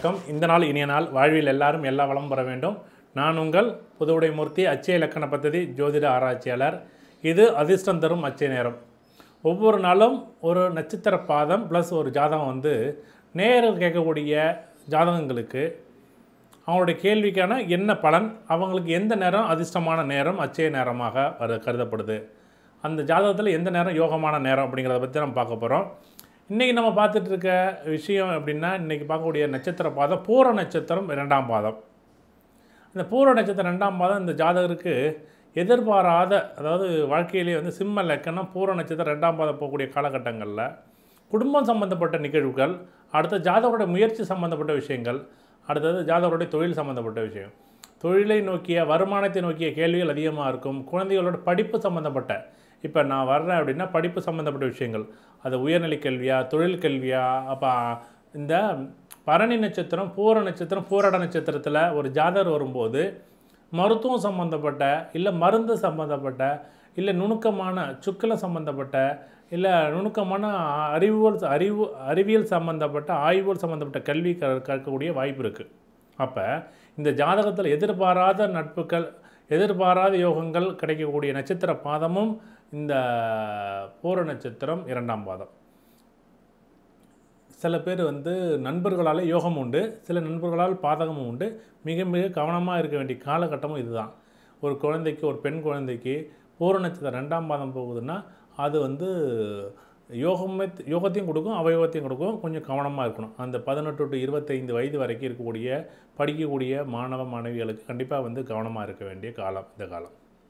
வணக்கம் இந்த நாள் இனிய நாள் வாழ்வில் எல்லாரும் எல்லா வளம் பெற வேண்டும் நான் உங்கள் புதுவுடை மூர்த்தி அச்சய இலக்கண பദ്ധதி ஜோதிட ஆராய்ச்சியாளர் இது அதிர்ஷ்டம் தரும் அச்சய நேரம் ஒவ்வொரு நாளும் ஒரு நட்சத்திர பாதம் ப்ளஸ் ஒரு ஜாதகம் வந்து நேரில் கேட்கக்கூடிய ஜாதகங்களுக்கு அவங்களுடைய கேள்விக்கான என்ன பலன் அவங்களுக்கு எந்த நேரம் அதிர்ஷ்டமான நேரம் அச்சய நேரமாக வரு கருதப்படுது அந்த ஜாதகத்தில் எந்த நேரம் யோகமான நேரம் அப்படிங்கிறத பற்றி நம்ம பார்க்க போகிறோம் இன்றைக்கி நம்ம பார்த்துட்டு இருக்க விஷயம் அப்படின்னா இன்றைக்கி பார்க்கக்கூடிய நட்சத்திர பாதம் பூர நட்சத்திரம் இரண்டாம் பாதம் இந்த பூர நட்சத்திரம் ரெண்டாம் பாதம் இந்த ஜாதகருக்கு எதிர்பாராத அதாவது வாழ்க்கையிலேயே வந்து சிம்ம லக்கணம் பூர நட்சத்திரம் ரெண்டாம் பாதம் போகக்கூடிய காலகட்டங்களில் குடும்பம் சம்பந்தப்பட்ட நிகழ்வுகள் அடுத்த ஜாதகருடைய முயற்சி சம்பந்தப்பட்ட விஷயங்கள் அடுத்தது ஜாதகருடைய தொழில் சம்பந்தப்பட்ட விஷயம் தொழிலை நோக்கிய வருமானத்தை நோக்கிய கேள்விகள் அதிகமாக இருக்கும் குழந்தைகளோட படிப்பு சம்மந்தப்பட்ட இப்போ நான் வர்றேன் அப்படின்னா படிப்பு சம்மந்தப்பட்ட விஷயங்கள் அது உயர்நிலை கல்வியா தொழில் கல்வியா அப்போ இந்த பரணி நட்சத்திரம் பூர நட்சத்திரம் பூரட நட்சத்திரத்தில் ஒரு ஜாதகர் வரும்போது மருத்துவம் சம்மந்தப்பட்ட இல்லை மருந்து சம்மந்தப்பட்ட இல்லை நுணுக்கமான சுக்கலம் சம்மந்தப்பட்ட இல்லை நுணுக்கமான அறிவுகள் அறிவு அறிவியல் சம்மந்தப்பட்ட ஆய்வுகள் சம்மந்தப்பட்ட கல்வி க கற்கக்கூடிய வாய்ப்பு இருக்குது அப்போ இந்த ஜாதகத்தில் எதிர்பாராத நட்புகள் எதிர்பாராத யோகங்கள் கிடைக்கக்கூடிய நட்சத்திர பாதமும் இந்த பூர நட்சத்திரம் இரண்டாம் பாதம் சில பேர் வந்து நண்பர்களால் யோகம் உண்டு சில நண்பர்களால் பாதகமும் உண்டு மிக மிக கவனமாக இருக்க வேண்டிய காலகட்டமும் இதுதான் ஒரு குழந்தைக்கு ஒரு பெண் குழந்தைக்கு பூர நட்சத்திரம் ரெண்டாம் பாதம் போகுதுன்னா அது வந்து யோகமே யோகத்தையும் கொடுக்கும் அவயோகத்தையும் கொடுக்கும் கொஞ்சம் கவனமாக இருக்கணும் அந்த பதினெட்டு டு இருபத்தைந்து வயது வரைக்கும் இருக்கக்கூடிய படிக்கக்கூடிய மாணவ மாணவிகளுக்கு கண்டிப்பாக வந்து கவனமாக இருக்க வேண்டிய காலம் இந்த காலம்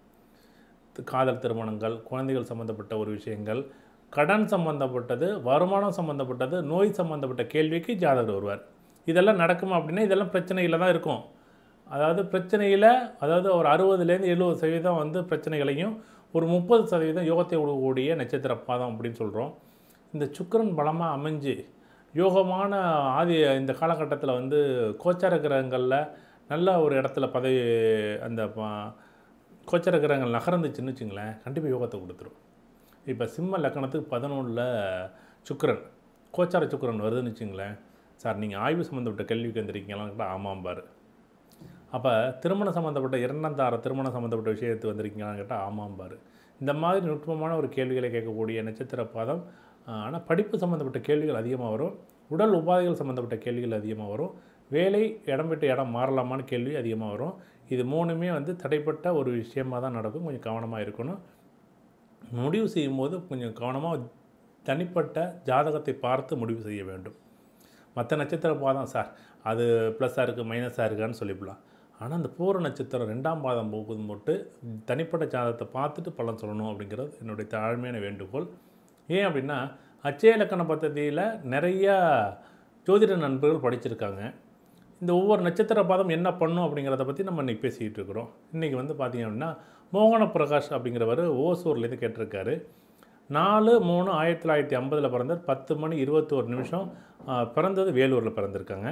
காதல் திருமணங்கள் குழந்தைகள் சம்மந்தப்பட்ட ஒரு விஷயங்கள் கடன் சம்மந்தப்பட்டது வருமானம் சம்மந்தப்பட்டது நோய் சம்மந்தப்பட்ட கேள்விக்கு ஜாதகர் வருவார் இதெல்லாம் நடக்குமா அப்படின்னா இதெல்லாம் பிரச்சனையில் தான் இருக்கும் அதாவது பிரச்சனையில் அதாவது ஒரு அறுபதுலேருந்து எழுபது சதவீதம் வந்து பிரச்சனைகளையும் ஒரு முப்பது சதவீதம் யோகத்தை கொடுக்கக்கூடிய நட்சத்திர பாதம் அப்படின்னு சொல்கிறோம் இந்த சுக்கரன் பலமாக அமைஞ்சு யோகமான ஆதி இந்த காலகட்டத்தில் வந்து கோச்சார கிரகங்களில் நல்ல ஒரு இடத்துல பதவி அந்த ப- கோச்சார கிரகங்கள் நகர்ந்துச்சுன்னு வச்சுங்களேன் கண்டிப்பாக யோகத்தை கொடுத்துரும் இப்போ சிம்ம லக்கணத்துக்கு பதினொன்றில் சுக்கிரன் கோச்சார சுக்கிரன் வருதுன்னு வச்சுங்களேன் சார் நீங்கள் ஆய்வு சம்மந்தப்பட்ட கேள்விக்கு வந்திருக்கீங்களான்னு கேட்டால் ஆமாம் பாரு அப்போ திருமணம் சம்மந்தப்பட்ட இரண்டாம் தார திருமணம் சம்மந்தப்பட்ட விஷயத்துக்கு வந்திருக்கீங்களான்னு கேட்டால் ஆமாம் பாரு இந்த மாதிரி நுட்பமான ஒரு கேள்விகளை கேட்கக்கூடிய நட்சத்திர பாதம் ஆனால் படிப்பு சம்மந்தப்பட்ட கேள்விகள் அதிகமாக வரும் உடல் உபாதைகள் சம்மந்தப்பட்ட கேள்விகள் அதிகமாக வரும் வேலை இடம் விட்டு இடம் மாறலாமான்னு கேள்வி அதிகமாக வரும் இது மூணுமே வந்து தடைப்பட்ட ஒரு விஷயமாக தான் நடக்கும் கொஞ்சம் கவனமாக இருக்கணும் முடிவு செய்யும்போது கொஞ்சம் கவனமாக தனிப்பட்ட ஜாதகத்தை பார்த்து முடிவு செய்ய வேண்டும் மற்ற நட்சத்திர பாதம் சார் அது ப்ளஸ்ஸாக இருக்குது மைனஸாக இருக்கான்னு சொல்லிவிடலாம் ஆனால் அந்த பூர நட்சத்திரம் ரெண்டாம் பாதம் போகுது மட்டும் தனிப்பட்ட ஜாதகத்தை பார்த்துட்டு பலன் சொல்லணும் அப்படிங்கிறது என்னுடைய தாழ்மையான வேண்டுகோள் ஏன் அப்படின்னா அச்சய இலக்கண பദ്ധதியில் நிறையா ஜோதிட நண்பர்கள் படிச்சிருக்காங்க இந்த ஒவ்வொரு நட்சத்திர பாதம் என்ன பண்ணும் அப்படிங்கிறத பற்றி நம்ம இன்றைக்கி பேசிக்கிட்டு இருக்கிறோம் இன்றைக்கி வந்து பார்த்திங்க அப்படின்னா மோகன பிரகாஷ் அப்படிங்கிறவர் ஓசூர்லேருந்து கேட்டிருக்காரு நாலு மூணு ஆயிரத்தி தொள்ளாயிரத்தி ஐம்பதில் பிறந்தார் பத்து மணி இருபத்தோரு நிமிஷம் ஆ, பிறந்தது வேலூரில் பிறந்திருக்காங்க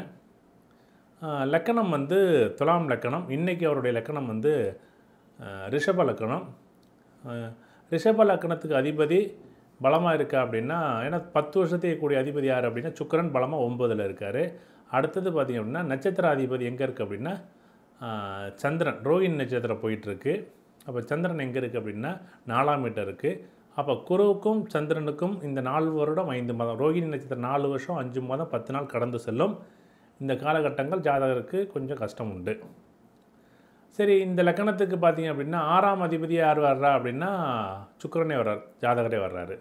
ஆ, லக்கணம் வந்து துலாம் லக்கணம் இன்றைக்கி அவருடைய லக்கணம் வந்து ஆ, ரிஷப லக்கணம் ஆ, ரிஷப லக்கணத்துக்கு அதிபதி பலமாக இருக்கா அப்படின்னா ஏன்னா பத்து வருஷத்துக்கு கூடிய அதிபதி யார் அப்படின்னா சுக்கிரன் பலமாக ஒம்பதில் இருக்கார் அடுத்தது பார்த்திங்க அப்படின்னா நட்சத்திர அதிபதி எங்கே இருக்குது அப்படின்னா ஆ, சந்திரன் ரோஹிணி நட்சத்திரம் போயிட்டுருக்கு அப்போ சந்திரன் எங்கே இருக்குது அப்படின்னா நாலாம் மீட்டர் இருக்குது அப்போ குருவுக்கும் சந்திரனுக்கும் இந்த நாலு வருடம் ஐந்து மாதம் ரோகிணி நட்சத்திரம் நாலு வருஷம் அஞ்சு மாதம் பத்து நாள் கடந்து செல்லும் இந்த காலகட்டங்கள் ஜாதகருக்கு கொஞ்சம் கஷ்டம் உண்டு சரி இந்த லக்கணத்துக்கு பார்த்தீங்க அப்படின்னா ஆறாம் அதிபதி யார் வர்றா அப்படின்னா சுக்கிரனே வர்றார் ஜாதகரே வர்றாரு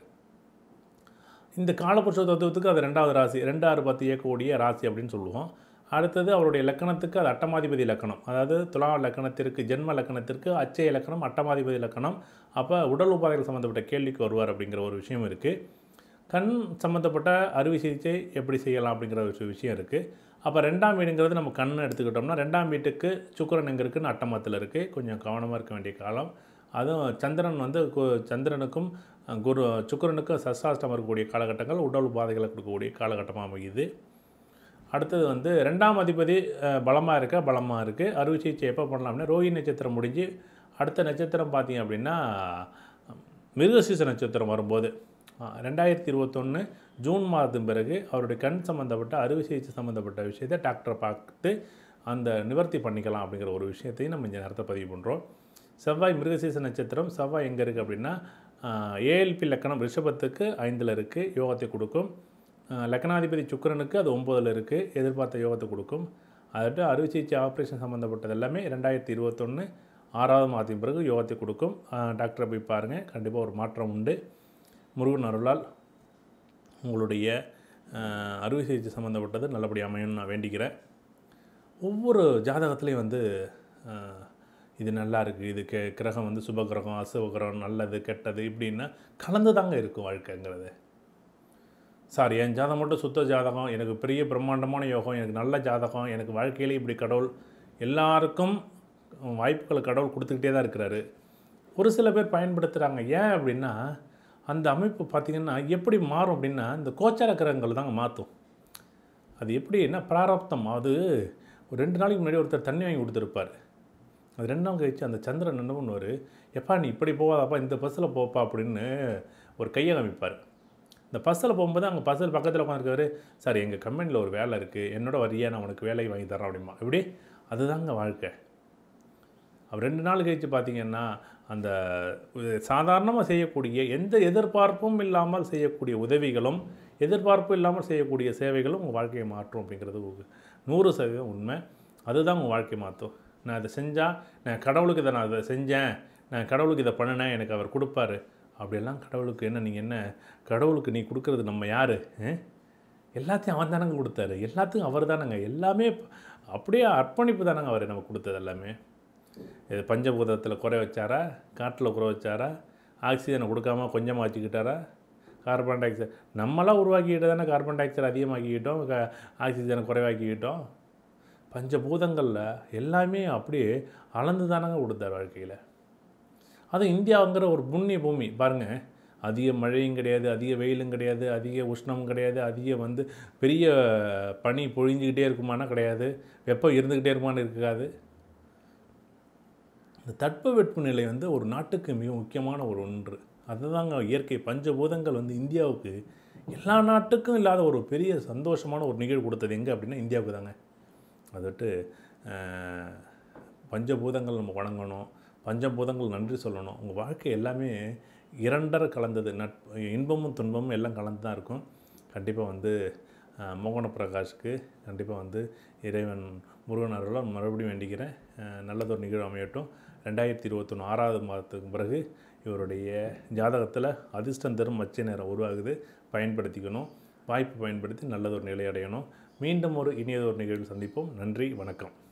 இந்த காலபுருஷ தத்துவத்துக்கு அது ரெண்டாவது ராசி ரெண்டு ஆறு பத்து இயக்கக்கூடிய ராசி அப்படின்னு சொல்லுவோம் அடுத்தது அவருடைய லக்கணத்துக்கு அது அட்டமாதிபதி லக்கணம் அதாவது துலா லக்கணத்திற்கு ஜென்ம லக்கணத்திற்கு அச்சய லக்கணம் அட்டமாதிபதி லக்கணம் அப்போ உடல் உபாதைகள் சம்மந்தப்பட்ட கேள்விக்கு வருவார் அப்படிங்கிற ஒரு விஷயம் இருக்குது கண் சம்மந்தப்பட்ட அறுவை சிகிச்சை எப்படி செய்யலாம் அப்படிங்கிற ஒரு விஷயம் இருக்குது அப்போ ரெண்டாம் வீடுங்கிறது நம்ம கண் எடுத்துக்கிட்டோம்னா ரெண்டாம் வீட்டுக்கு சுக்கிரன் எங்கே இருக்குன்னு அட்டமத்தில் இருக்குது கொஞ்சம் கவனமாக இருக்க வேண்டிய காலம் அதுவும் சந்திரன் வந்து கு- சந்திரனுக்கும் அஹ், குரு சுக்கிரனுக்கும் சசாஷ்டம் இருக்கக்கூடிய காலகட்டங்கள் உடல் உபாதைகளை கொடுக்கக்கூடிய காலகட்டமாக அமையுது அடுத்தது வந்து ரெண்டாம் அதிபதி பலமாக இருக்க பலமாக இருக்குது அறுவை சிகிச்சை எப்போ பண்ணலாம் அப்படின்னா ரோஹிணி நட்சத்திரம் முடிஞ்சு அடுத்த நட்சத்திரம் பார்த்தீங்க அப்படின்னா மிருகசீச நட்சத்திரம் வரும்போது ரெண்டாயிரத்தி இருபத்தொன்று ஜூன் மாதத்தின் பிறகு அவருடைய கண் சம்மந்தப்பட்ட அறுவை சிகிச்சை சம்மந்தப்பட்ட விஷயத்தை டாக்டரை பார்த்து அந்த நிவர்த்தி பண்ணிக்கலாம் அப்படிங்கிற ஒரு விஷயத்தையும் நம்ம இந்த நேரத்தை பதிவு பண்ணுறோம் செவ்வாய் மிருகசீச நட்சத்திரம் செவ்வாய் எங்கே இருக்குது அப்படின்னா ஏஎல்பி லக்கணம் ரிஷபத்துக்கு ஐந்தில் இருக்குது யோகத்தை கொடுக்கும் ஆஹ் லக்னாதிபதி சுக்கிரனுக்கு அது ஒம்போதில் இருக்குது எதிர்பார்த்த யோகத்தை கொடுக்கும் அதட்டு அறுவை சிகிச்சை ஆப்ரேஷன் சம்மந்தப்பட்டது எல்லாமே ரெண்டாயிரத்தி இருபத்தொன்று ஆறாவது மாதத்தின் பிறகு யோகத்தை கொடுக்கும் ஆஹ் டாக்டரை போய் பாருங்கள் கண்டிப்பாக ஒரு மாற்றம் உண்டு முருகன் அருளால் உங்களுடைய ஆஹ் அறுவை சிகிச்சை சம்மந்தப்பட்டது நல்லபடி அமையும்னு நான் வேண்டிக்கிறேன் ஒவ்வொரு ஜாதகத்துலேயும் வந்து ஆஹ், இது நல்லா இருக்குது இது கே கிரகம் வந்து சுப கிரகம் அசுப கிரகம் நல்லது கெட்டது இப்படின்னா கலந்து தாங்க இருக்கும் வாழ்க்கைங்கிறது சார் என் ஜாதகம் மட்டும் சுத்த ஜாதகம் எனக்கு பெரிய பிரம்மாண்டமான யோகம் எனக்கு நல்ல ஜாதகம் எனக்கு வாழ்க்கையிலே இப்படி கடவுள் எல்லாருக்கும் வாய்ப்புகளை கடவுள் கொடுத்துக்கிட்டே தான் இருக்கிறாரு ஒரு சில பேர் பயன்படுத்துகிறாங்க ஏன் அப்படின்னா அந்த அமைப்பு பார்த்திங்கன்னா எப்படி மாறும் அப்படின்னா இந்த கோச்சார கிரகங்கள் தாங்க மாற்றும் அது எப்படின்னா பிராரப்தம் அது ஒரு ரெண்டு நாளைக்கு முன்னாடி ஒருத்தர் தண்ணி வாங்கி கொடுத்துருப்பார் அது ரெண்டு நாள் கழிச்சு அந்த சந்திரன் என்ன பண்ணுவார் எப்பா நீ இப்படி போகாதப்பா இந்த பஸ்ஸில் போப்பா அப்படின்னு ஒரு கையை காமிப்பார் இந்த பஸ்ஸில் போகும்போது அங்கே பஸ்ஸில் பக்கத்தில் உட்காந்துருக்காரு சார் எங்கள் கம்பெனியில் ஒரு வேலை இருக்குது என்னோட வரியா நான் உனக்கு வேலை வாங்கி தரேன் அப்படிமா இப்படி அதுதாங்க வாழ்க்கை அவர் ரெண்டு நாள் கழித்து பார்த்தீங்கன்னா அந்த சாதாரணமாக செய்யக்கூடிய எந்த எதிர்பார்ப்பும் இல்லாமல் செய்யக்கூடிய உதவிகளும் எதிர்பார்ப்பு இல்லாமல் செய்யக்கூடிய சேவைகளும் உங்கள் வாழ்க்கையை மாற்றும் அப்படிங்கிறது ஒரு நூறு சதவீதம் உண்மை அதுதான் உங்கள் வாழ்க்கையை மாற்றும் நான் இதை செஞ்சால் நான் கடவுளுக்கு இதை நான் இதை செஞ்சேன் நான் கடவுளுக்கு இதை பண்ணினேன் எனக்கு அவர் கொடுப்பாரு அப்படியெல்லாம் கடவுளுக்கு என்ன நீங்கள் என்ன கடவுளுக்கு நீ கொடுக்கறது நம்ம யார் எல்லாத்தையும் அவன் தானங்க கொடுத்தாரு எல்லாத்துக்கும் அவர் தானங்க எல்லாமே அப்படியே அர்ப்பணிப்பு தானங்க அவர் நமக்கு கொடுத்தது எல்லாமே இது பஞ்சபூதத்தில் குறை வச்சாரா காட்டில் குறை வச்சாரா ஆக்சிஜனை கொடுக்காம கொஞ்சமாக வச்சுக்கிட்டாரா கார்பன் டை ஆக்சைடு நம்மளாம் உருவாக்கிக்கிட்டு தானே கார்பன் டை ஆக்சைடு அதிகமாக்கிக்கிட்டோம் க ஆக்சிஜனை குறைவாக்கிக்கிட்டோம் பஞ்சபூதங்களில் எல்லாமே அப்படியே அளந்து தானங்க கொடுத்தார் வாழ்க்கையில் அதுவும் இந்தியாங்கிற ஒரு புண்ணிய பூமி பாருங்கள் அதிக மழையும் கிடையாது அதிக வெயிலும் கிடையாது அதிக உஷ்ணமும் கிடையாது அதிக வந்து பெரிய பனி பொழிஞ்சுக்கிட்டே இருக்குமானா கிடையாது வெப்பம் இருந்துக்கிட்டே இருக்குமான்னு இருக்காது இந்த தட்பவெட்ப நிலை வந்து ஒரு நாட்டுக்கு மிக முக்கியமான ஒரு ஒன்று அதுதாங்க இயற்கை பஞ்சபூதங்கள் வந்து இந்தியாவுக்கு எல்லா நாட்டுக்கும் இல்லாத ஒரு பெரிய சந்தோஷமான ஒரு நிகழ்வு கொடுத்தது எங்கே அப்படின்னா இந்தியாவுக்கு தாங்க அதை விட்டு அஹ், பஞ்சபூதங்கள் நம்ம வணங்கணும் பஞ்சபூதங்கள் நன்றி சொல்லணும் உங்கள் வாழ்க்கை எல்லாமே இரண்டரை கலந்தது நட் இன்பமும் துன்பமும் எல்லாம் கலந்து தான் இருக்கும் கண்டிப்பாக வந்து அஹ், மோகன பிரகாஷ்க்கு கண்டிப்பாக வந்து இறைவன் முருகன் அருளால் மறுபடியும் வேண்டிக்கிறேன் அஹ், நல்லதொரு நிகழ்வு அமையட்டும் ரெண்டாயிரத்தி இருபத்தொன்று ஆறாவது மாதத்துக்கு பிறகு இவருடைய ஜாதகத்தில் அதிர்ஷ்டம் தரும் மச்ச நேரம் உருவாகுது பயன்படுத்திக்கணும் வாய்ப்பு பயன்படுத்தி நல்லதொரு நிலை அடையணும் மீண்டும் ஒரு இனியதொரு நிகழ்வு சந்திப்போம் நன்றி வணக்கம்